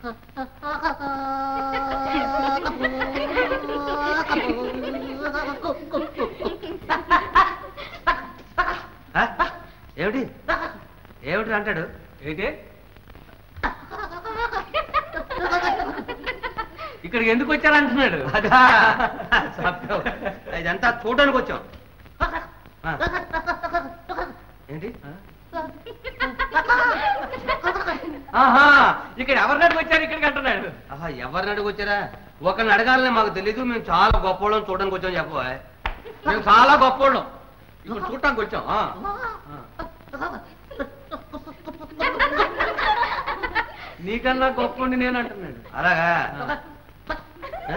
ఆ? ఏమిటి ఏమిటి అంటాడు ఏంటి ఇక్కడికి ఎందుకు వచ్చారంటున్నాడు అదా చెప్పావు. ఇదంతా చూడడానికి వచ్చాం ఆ. ఏంటి ఆహా ఇక్కడ ఎవరినాడు వచ్చారు ఇక్కడికి అంటున్నాడు ఆహా ఎవరిని అడుగు వచ్చారా ఒకరిని అడగాలని మాకు తెలీదు మేము చాలా గొప్పవాళ్ళం చూడడానికి వచ్చాం చెప్పవా మేము చాలా గొప్పోళ్ళం ఇప్పుడు చూడటానికి వచ్చాం ఆ. నీకన్నా గొప్పోండి నేను అంటున్నాడు అలాగా ఆ. ఆ?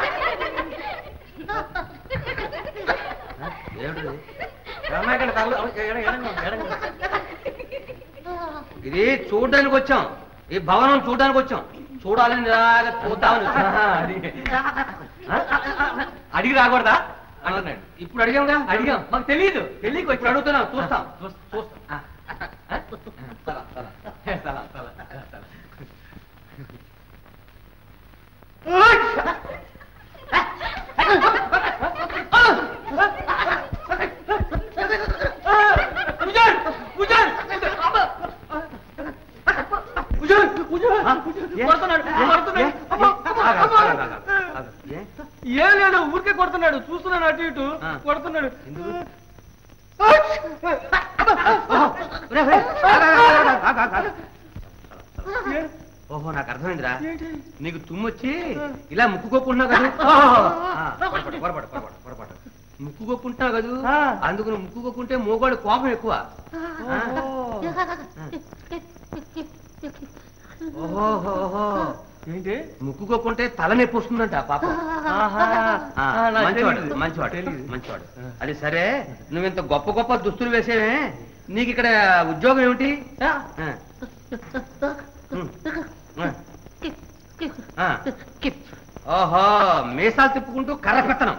ఆ? ఏమిటిది? రామాయణ ఇక్కడ తగలు- ఎడ- ఎడంగా ఉంది, ఎడంగా ఉంది. ఇది చూడడానికి వచ్చాం ఈ భవనం చూడడానికి వచ్చాం చూడాలని ఇలాగ చూద్దామని వచ్చాం. ఆహా, అది. ఆ? అడిగి రాకూడదా ఆ, అంటున్నాడు ఇప్పుడు అడిగాంగా అడిగాం మాకు తెలియదు తెలియక ఇప్పుడు వచ్చి అడుగుతున్నాం చూస్తాం చూస్తాం ఆ. ఆ? సలా, సలా. సలా, సలా, సలా. ఉజాన్! ఉజాన్! ఉజాన్! ఉజాన్! ఆ? ఏ? కొడుతున్నాడు, ఏ? కొడుతున్నాడు. ఏ? అమ్మా, ఆగు, అమ్మా, ఆగు, అమ్మా. ఆగు, ఆగు, ఆగు. ఏ? ఏం లేదు ఊరికే కొడుతున్నాడు చూస్తున్నాను అటు ఇటు ఆ. కొడుతున్నాడు ఎందుకు? ఒరే, ఒరే, ఆగు, ఆగు, ఆగు, ఆగు, ఆగు. ఓహో నాకు అర్థమైందిరా ఏంటి? నీకు తుమ్మొచ్చి ఇలా ముక్కుకోకుంటున్నావు కదా ఆ, పొరపాటు పొరపాటు పొరపాటు పొరపాటు ముక్కుకోకుంటున్నావు కదా ఆ. అందుకు నువ్వు ముక్కుకోకుంటే మోగాడు కోపం ఎక్కువ ఆ. ఓహో ఓహో ఏంటి ముక్కుకోకుంటే తల నొప్పి వస్తుందంట పాప ఆహా. ఆ, ఆ, నాకు మంచివాడు తెలీదు. మంచివాడు తెలీదు. మంచివాడు ఆ. అది సరే నువ్వు ఇంత గొప్ప గొప్ప దుస్తులు వేసేవే నీకు ఇక్కడ ఉద్యోగం ఏమిటి ఆ, ఆ. ఉమ్. ఆ. ఆ. ఓహో మీసాలు తిప్పుకుంటూ కర్ర పెట్టనం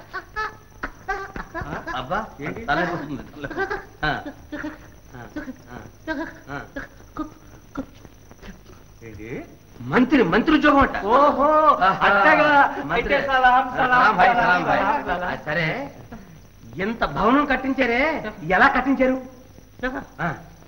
అబ్బా ఏంటి? తల వస్తుంది ఆ. ఆ. ఆ. ఆ. ఏంటి మంత్రి మంత్రి ఉద్యోగం అంట ఓహో అట్టగా మంత్రి. అయితే సలాం సలాం భాయ్, సలాం భాయ్. సలాం, సలాం. ఆ, సరే ఎంత భవనం కట్టించారే ఎలా కట్టించారు ఆ.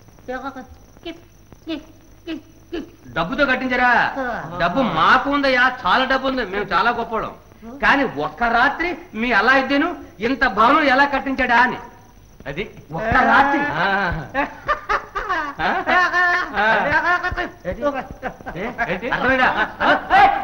డబ్బుతో కట్టించారా డబ్బు మాకు ఉందయ్యా చాలా డబ్బు ఉంది మేము చాలా గొప్పవాళ్ళం కానీ ఒక్క రాత్రి మీ అలా ఇద్దేను ఇంత భవనం ఎలా కట్టించాడా అని అది ఒక్క రాత్రి ఆ. ఆ? ఏ? ఏంటి? అర్థమైందా? ఏయ్,